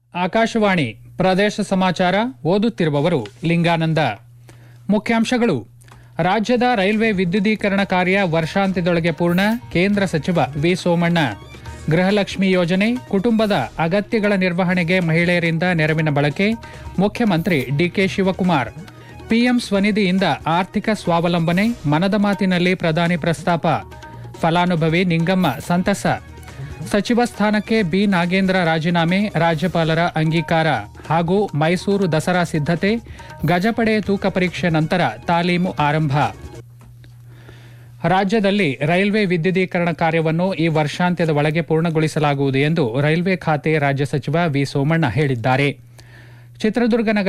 ಆಕಾಶವಾಣಿ ಪ್ರದೇಶ ಸಮಾಚಾರ ಓದುತ್ತಿರುವವರು ಲಿಂಗಾನಂದ ಮುಖ್ಯಾಂಶಗಳು ರಾಜ್ಯದ ರೈಲ್ವೆ ವಿದ್ಯುದೀಕರಣ ಕಾರ್ಯ ವರ್ಷಾಂತ್ಯದೊಳಗೆ ಪೂರ್ಣ ಕೇಂದ್ರ ಸಚಿವ ವಿ ಸೋಮಣ್ಣ ಗೃಹಲಕ್ಷ್ಮಿ ಯೋಜನೆ ಕುಟುಂಬದ ಅಗತ್ಯಗಳ ನಿರ್ವಹಣೆಗೆ ಮಹಿಳೆಯರಿಂದ ನೆರವಿನ ಬಳಕೆ ಮುಖ್ಯಮಂತ್ರಿ ಡಿಕೆ ಶಿವಕುಮಾರ್ ಪಿಎಂ ಸ್ವನಿಧಿಯಿಂದ ಆರ್ಥಿಕ ಸ್ವಾವಲಂಬನೆ ಮನದ ಮಾತಿನಲ್ಲಿ ಪ್ರಧಾನಿ ಪ್ರಸ್ತಾಪ ಫಲಾನುಭವಿ ನಿಂಗಮ್ಮ ಸಂತಸ ಸಚಿವ ಸ್ಥಾನಕ್ಕೆ ಬಿ ನಾಗೇಂದ್ರ ರಾಜೀನಾಮೆ ರಾಜ್ಯಪಾಲರ ಅಂಗೀಕಾರ ಹಾಗೂ ಮೈಸೂರು ದಸರಾ ಸಿದ್ಧತೆ ಗಜಪಡೆ ತೂಕ ಪರೀಕ್ಷೆ ನಂತರ ತಾಲೀಮು ಆರಂಭ ರಾಜ್ಯದಲ್ಲಿ ರೈಲ್ವೆ ವಿದ್ಯುದೀಕರಣ ಕಾರ್ಯವನ್ನು ಈ ವರ್ಷಾಂತ್ಯದ ಒಳಗೆ ಪೂರ್ಣಗೊಳಿಸಲಾಗುವುದು ಎಂದು ರೈಲ್ವೆ ಖಾತೆ ರಾಜ್ಯ ಸಚಿವ ವಿ ಸೋಮಣ್ಣ ಹೇಳಿದ್ದಾರೆ ಚಿತ್ರದುರ್ಗ ನಗರ